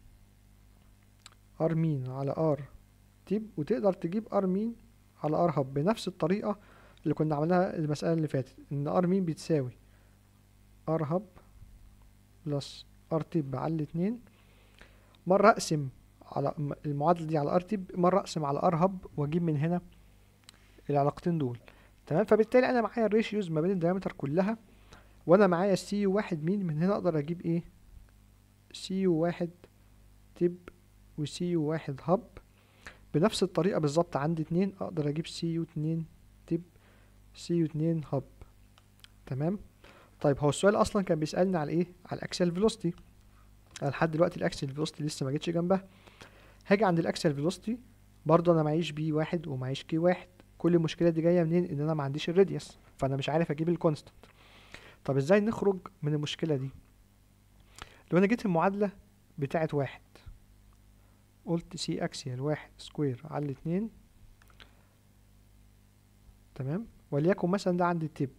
ار مين على ار تيب وتقدر تجيب ار مين على ار هب بنفس الطريقة اللي كنا عملناها المسألة اللي فاتت ان ار مين بتساوي ار هب بلس ار تيب على الاتنين مرة اقسم على م- المعادلة دي على ار تيب مرة اقسم على ار هب واجيب من هنا العلاقتين دول تمام فبالتالي انا معايا الريشيوز ما بين الدايمتر كلها وانا معايا السي يو واحد مين من هنا اقدر اجيب ايه سي يو واحد تب وسي يو واحد هب بنفس الطريقة بالظبط عندي اتنين اقدر اجيب سي يو اتنين تب سي يو اتنين هب تمام طيب هو السؤال اصلا كان بيسألني على ايه على الاكسل فيلوسيتي انا لحد دلوقتي الاكسل فيلوسيتي لسه ما جتش جنبها هاجي عند الاكسل فيلوسيتي برضه انا معيش بي واحد ومعيش كي واحد كل المشكلة دي جاية منين ان انا ما عنديش الراديوس فانا مش عارف اجيب الكونستانت طب ازاي نخرج من المشكلة دي لو انا جيت المعادلة بتاعت واحد قلت سي اكسيال واحد سكوير على الاتنين تمام وليكن مثلا ده عندي التب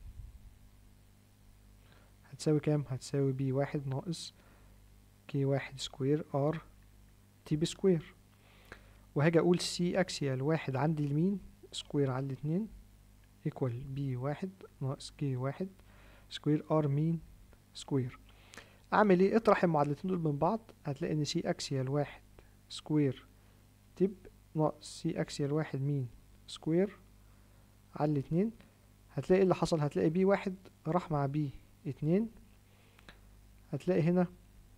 هتساوي كام هتساوي بي واحد ناقص كي واحد سكوير ار تي بي سكوير وهاجي اقول سي اكسيال واحد عندي اليمين سكوير على الاتنين ايكوال بي واحد ناقص كي واحد سكوير ار مين سكوير اعمل ايه اطرح المعادلتين دول من بعض هتلاقي ان سي اكسيال واحد سكوير تب ناقص سي اكسيال واحد مين سكوير على الاتنين هتلاقي ايه اللي حصل هتلاقي بي واحد راح مع بي اتنين هتلاقي هنا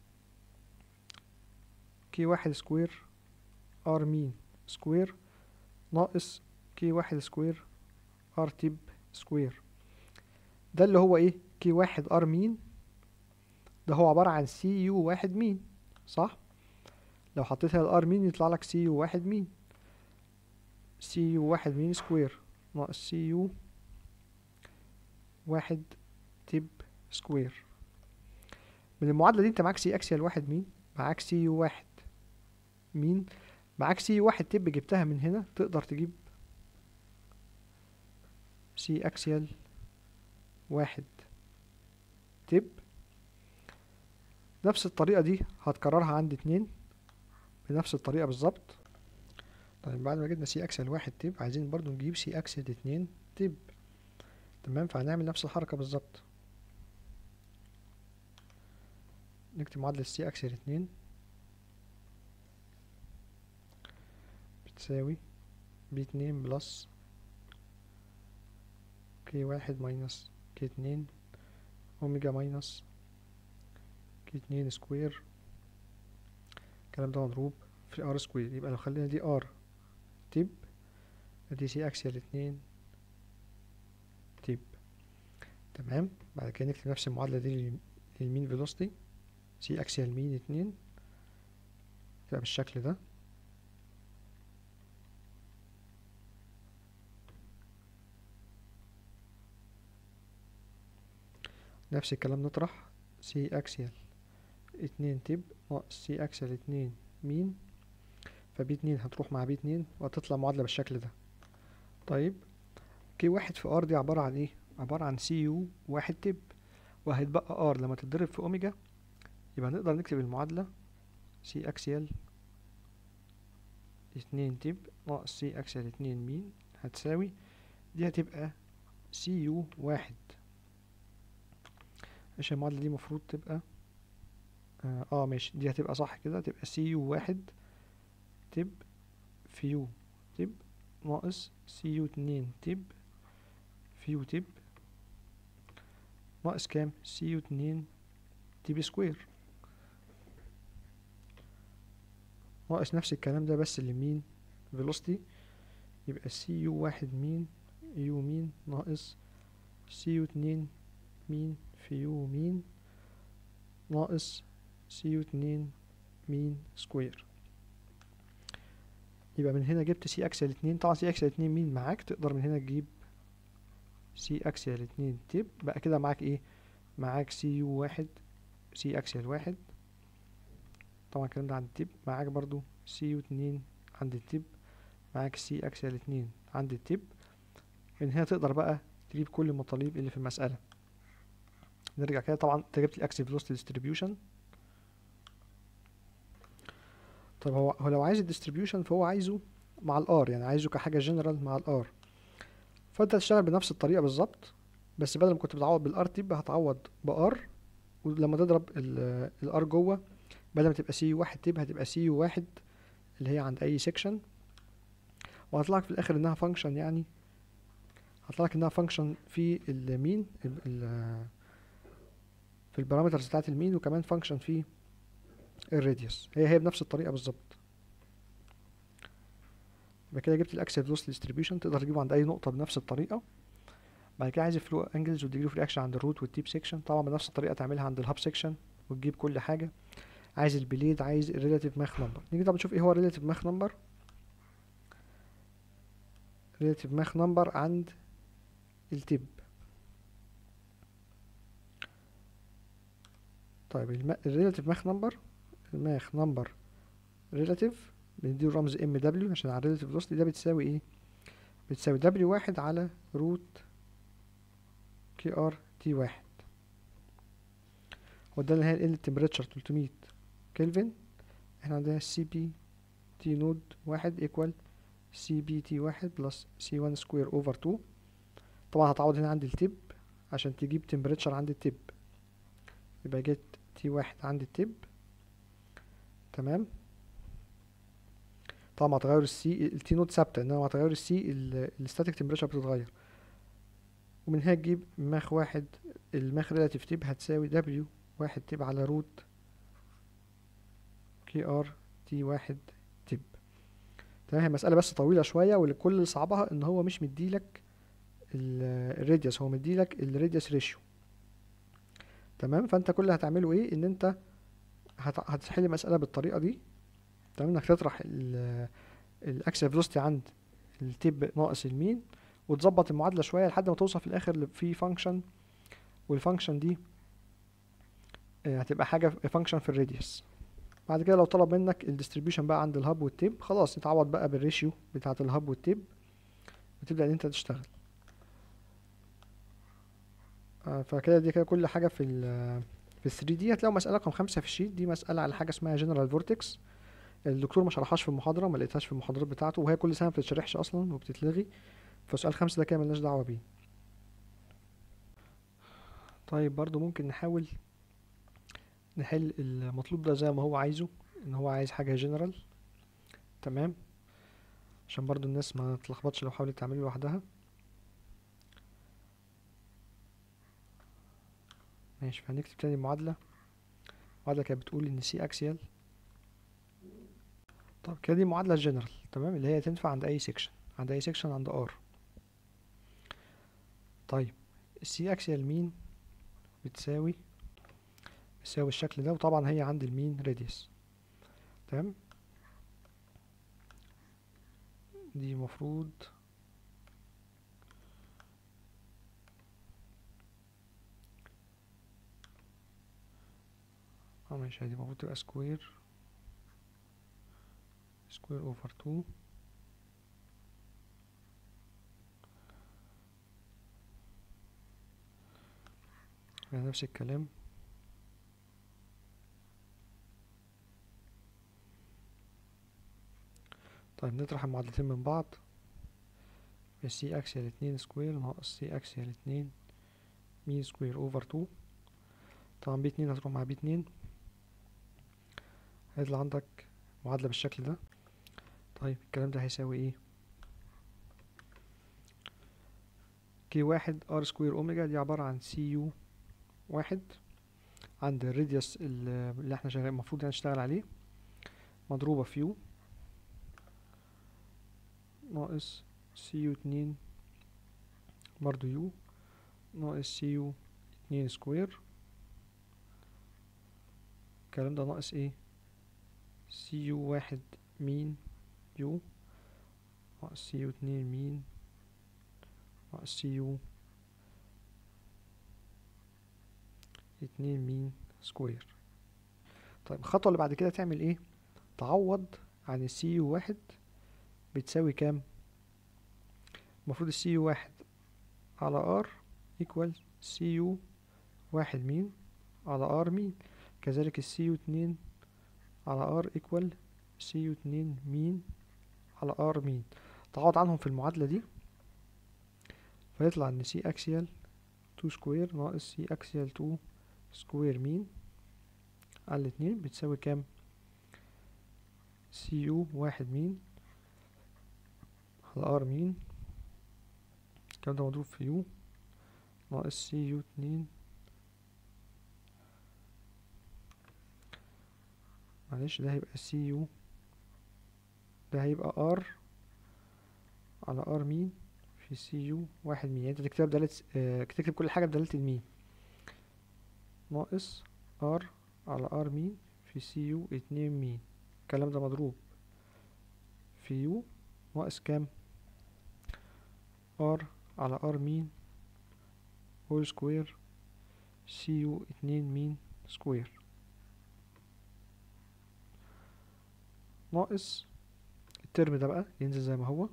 كي واحد سكوير ار مين سكوير ناقص كي واحد سكوير ار تب سكوير ده اللي هو ايه كي واحد ار مين ده هو عبارة عن سي يو واحد مين صح لو حطيتها الار مين يطلع لك سي يو واحد مين سي يو واحد مين سكوير ناقص سي يو واحد تب سكوير من المعادلة دي انت معاك سي اكسيال واحد مين معاك سي يو واحد مين معاك سي يو واحد تب جبتها من هنا تقدر تجيب سي اكسيال واحد تب نفس الطريقة دي هتكررها عند اتنين بنفس الطريقة بالظبط طيب بعد ما جبنا سي اكسل واحد تب عايزين برضو نجيب سي اكسل اتنين تب تمام فهنعمل نفس الحركة بالظبط نكتب معادلة سي اكسل اتنين بتساوي بي اتنين بلس كي واحد ماينس كي اتنين اوميجا ماينس كي اتنين سكوير الكلام ده مضروب في ار سكوير يبقى لو خلينا دي ار تب دي سي اكسيال اتنين تب تمام بعد كده نكتب نفس المعادلة دي لل- للمين فيلوسيتي سي اكسيال مين اتنين تبقى بالشكل ده نفس الكلام نطرح سي اكسيال اتنين تب ناقص سي اكسل اتنين مين فبي اتنين هتروح مع بي اتنين وهتطلع معادلة بالشكل ده طيب كي واحد في ار دي عبارة عن ايه عبارة عن سي يو واحد تب وهيتبقى ار لما تتضرب في اوميجا يبقى نقدر نكتب المعادلة سي اكسيال اتنين تب ناقص سي اكسيال اتنين مين هتساوي دي هتبقى سي يو واحد عشان المعادلة دي مفروض تبقى اه آه، ماشي دي هتبقى صح كده هتبقى سي يو واحد تب في يو تب ناقص سي يو اتنين تب في يو تب ناقص كام سي يو اتنين تب سكوير ناقص نفس الكلام ده بس اللي مين velocity يبقى سي يو واحد مين يو مين ناقص سي يو اتنين مين في يو مين ناقص سي يو اتنين مين سكوير يبقى من هنا جبت سي اكسل اتنين طبعا سي اكسل اتنين مين معاك تقدر من هنا تجيب سي اكسل اتنين تب بقى كده معاك ايه معاك سي يو واحد سي اكسل واحد طبعا الكلام ده عند التيب معاك برضو سي يو اتنين عند التيب معاك سي اكسيال اتنين عند التيب من هنا تقدر بقى تجيب كل المطالب اللي في المسألة نرجع كده طبعا انت جبت الاكسل فيلوسيتي ديستريبيوشن طب هو هو لو عايز الديستريبيوشن فهو عايزه مع الار يعني عايزه كحاجة جنرال مع الار فانت هتشتغل بنفس الطريقة بالظبط بس بدل ما كنت بتعوض بالار تيب هتعوض بار ولما تضرب الار جوه بدل ما تبقى سي واحد تيب هتبقى سي واحد اللي هي عند اي سيكشن وهطلع لك في الاخر انها فانكشن يعني هطلع لك انها فانكشن في المين ال- ال- في البارامترز بتاعت المين وكمان فانكشن في الراديوس هي هي بنفس الطريقه بالظبط يبقى كده جبت الاكسل فيلوسيتي ديستريبيوشن تقدر تجيبه عند اي نقطه بنفس الطريقه بعد كده عايز الفلو انجلز والديجري اوف رياكشن عند الروت والتيب سيكشن طبعا بنفس الطريقه تعملها عند الهاب سيكشن وتجيب كل حاجه عايز البليد عايز الريلاتيف ماخ نمبر نيجي طب نشوف ايه هو الريلاتيف ماخ نمبر ريلاتيف ماخ نمبر عند التيب طيب الريلاتيف ماخ نمبر الماخ نمبر ريلاتيف بنديله رمز ام دبليو عشان على الريلاتيف فيلوسيتي ده بتساوي ايه بتساوي دبليو واحد على روت كي ار تي واحد وده اللي هي التمبريتشر 300 كلفن احنا عندنا سي بي تي نود واحد ايكوال سي بي تي واحد بلس سي 1 سكوير اوفر 2 طبعا هتعوض هنا عند التب عشان تجيب تمبريتشر عند التب يبقى جيت تي واحد عند التب تمام طبعا مع تغير السي التي نود ثابته انما مع تغير السي الستاتيك تمبريتشر بتتغير ومن هنا تجيب ماخ واحد الماخ ريلاتيف تيب هتساوي دبليو واحد تيب على روت كي ار تي واحد تيب تمام هي مسألة بس طويلة شوية واللي كل اللي صعبها ان هو مش مديلك الراديوس هو مديلك الراديوس ريشيو تمام فانت كل اللي هتعمله ايه ان انت هت- هتحل مسألة بالطريقة دي تمام انك تطرح الاكسل فيلوسيتي عند التيب ناقص المين وتظبط المعادلة شوية لحد ما توصل في الآخر ل- في فانكشن والفانكشن دي آه، هتبقى حاجة فانكشن في الراديوس بعد كده لو طلب منك الديستريبيوشن بقى عند الهاب والتيب خلاص تتعوض بقى بالريشيو بتاعة الهاب والتيب وتبدأ ان انت تشتغل آه، فكده دي كده كل حاجة في ال في ال 3 دي هتلاقوا مسألة رقم خمسة في الشيت دي مسألة على حاجة اسمها جنرال فورتكس الدكتور ما شرحهاش في المحاضرة ما لقيتهاش في المحاضرات بتاعته وهي كل سنة ما بتتشرحش أصلا وبتتلغي فسؤال خمسة ده كده ملناش دعوة بيه طيب برضو ممكن نحاول نحل المطلوب ده زي ما هو عايزه ان هو عايز حاجة جنرال تمام عشان برضو الناس ما تلخبطش لو حاولت تعمله لوحدها ماشي فهنكتب تاني المعادلة المعادلة كانت بتقول ان سي اكسيال طب كده دي معادلة جنرال تمام اللي هي تنفع عند اي سيكشن عند اي سيكشن عند ار طيب السي اكسيال مين بتساوي بتساوي الشكل ده وطبعا هي عند المين راديوس تمام دي مفروض اه ماشي دي المفروض تبقى سكوير سكوير اوفر 2 يعني نفس الكلام طيب نطرح المعادلتين من بعض سي اكسيال اتنين سكوير ناقص سي اكسيال اتنين مي سكوير اوفر تو طبعا بي اتنين هتروح مع بي اتنين هيطلع عندك معادلة بالشكل ده طيب الكلام ده هيساوي ايه كي واحد ار سكوير اوميجا دي عبارة عن سي يو واحد عند الراديوس اللي احنا شغال المفروض نشتغل عليه مضروبة في يو ناقص سي يو اتنين برضو يو ناقص سي يو اتنين سكوير الكلام ده ناقص ايه سي يو واحد مين يو ناقص سي يو اتنين مين ناقص سي يو اتنين مين سكوير طيب الخطوة اللي بعد كده تعمل ايه تعوض عن السي يو واحد بتساوي كام المفروض السي يو واحد على ار ايكوال سي يو واحد مين على ار مين كذلك السي يو اتنين على ار ايكوال سي يو اتنين مين على ار مين تعوض عنهم في المعادلة دي فيطلع ان سي اكسيال 2 سكوير ناقص سي اكسيال 2 سكوير مين على الاتنين بتساوي كام سي يو واحد مين على ار مين الكلام ده مضروب في يو ناقص سي يو اتنين معلش ده هيبقى سي يو ده هيبقى ار على ار مين في سي يو واحد مين يعني انت تكتبها بدالة اه تكتب كل حاجة بدالة المين ناقص ار على ار مين في سي يو اتنين مين الكلام ده مضروب في يو ناقص كام ار على ار مين هول سكوير سي يو اتنين مين سكوير ناقص الترم ده بقى ينزل زي ما هو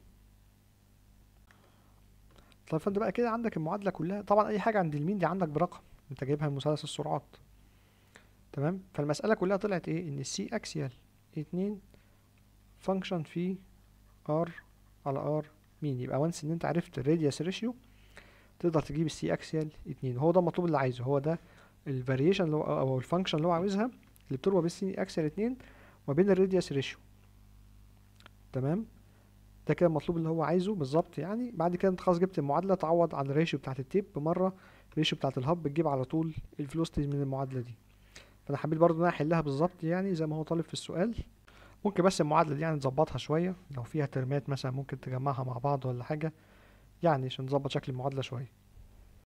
طيب فانت بقى كده عندك المعادلة كلها طبعا اي حاجة عند المين دي عندك برقم انت جايبها من مثلث السرعات تمام فالمسألة كلها طلعت ايه ان السي اكسيال اتنين فانكشن في ار على ار مين يبقى وانس ان انت عرفت الراديوس ريشيو تقدر تجيب السي اكسيال اتنين هو ده المطلوب اللي عايزه هو ده الفاريشن اللي هو او الفانكشن اللي هو عاوزها اللي بتروى بين السي اكسيال اتنين وما بين الراديوس ريشيو تمام ده كده المطلوب اللي هو عايزه بالظبط يعني بعد كده انت خلاص جبت المعادله تعوض عن الريشيو بتاعت التيب بمره الريشيو بتاعت الهب بتجيب على طول الفلوستي من المعادله دي فانا حبيت برضو ان انا احلها بالظبط يعني زي ما هو طالب في السؤال ممكن بس المعادله دي يعني نظبطها شويه لو فيها ترمات مثلا ممكن تجمعها مع بعض ولا حاجه يعني عشان نظبط شكل المعادله شويه